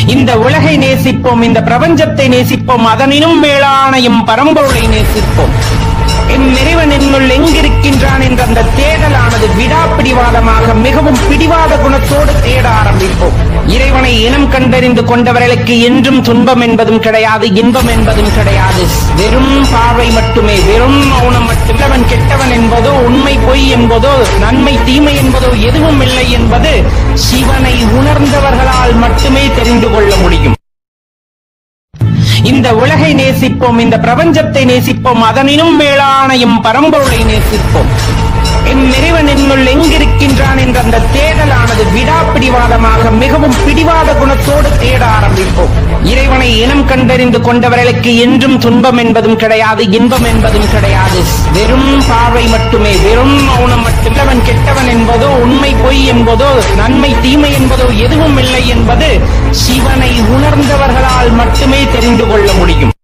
இந்த உலகை நேசிப்போம் இந்த பிரபஞ்சத்தை நேசிப்போம் அதனினும் மேலான எம் பரம்பொருளை நேசிப்போம் என் இறைவன் என்னுள் எங்கிருக்கின்றான் என்ற அந்த தேடலானது விடாப்பிடிவாதமாக மிகவும் பிடிவாத குணத்தோடு தேட ஆரம்பிப்போம் இறைவனை இனம் கண்டறிந்து கொண்டவர்களுக்கு என்றும் துன்பம் என்பதும் கிடையாது இன்பம் என்பதும் கிடையாது வெறும் பார்வை மட்டுமே வெறும் மௌனம் மட்டுமே அவன் கெட்டவன் என்பதோ உண்மை பொய் என்பதோ நன்மை தீமை என்பதோ எதுவும் இல்லை என்பது சிவனை உணர்ந்தவர்களால் மட்டுமே தெரிந்து கொள்ள முடியும் இந்த உலகை நேசிப்போம் இந்த பிரபஞ்சத்தை நேசிப்போம் அதனினும் மேலான எம் பரம்பொருளை நேசிப்போம் என் இறைவன் என்னுள் எங்கிருக்கின்றான் என்ற அந்த தேடலானது விடாப்பிடிவாதமாக மிகவும் பிடிவாத குணத்தோடு தேட ஆரம்பிப்போம் இறைவனை இனம் கண்டறிந்து கொண்டவர்களுக்கு என்றும் துன்பம் என்பதும் கிடையாது இன்பம் என்பதும் கிடையாது வெறும் பார்வை மட்டுமே வெறும் மௌனம் மட்டுமே அவன் கெட்டவன் என்பதோ உண்மை பொய் என்பதோ நன்மை தீமை என்பதோ எதுவும் இல்லை என்பது சிவனை உணர்ந்தவர்களால் மட்டுமே தெரிந்து கொள்ள முடியும்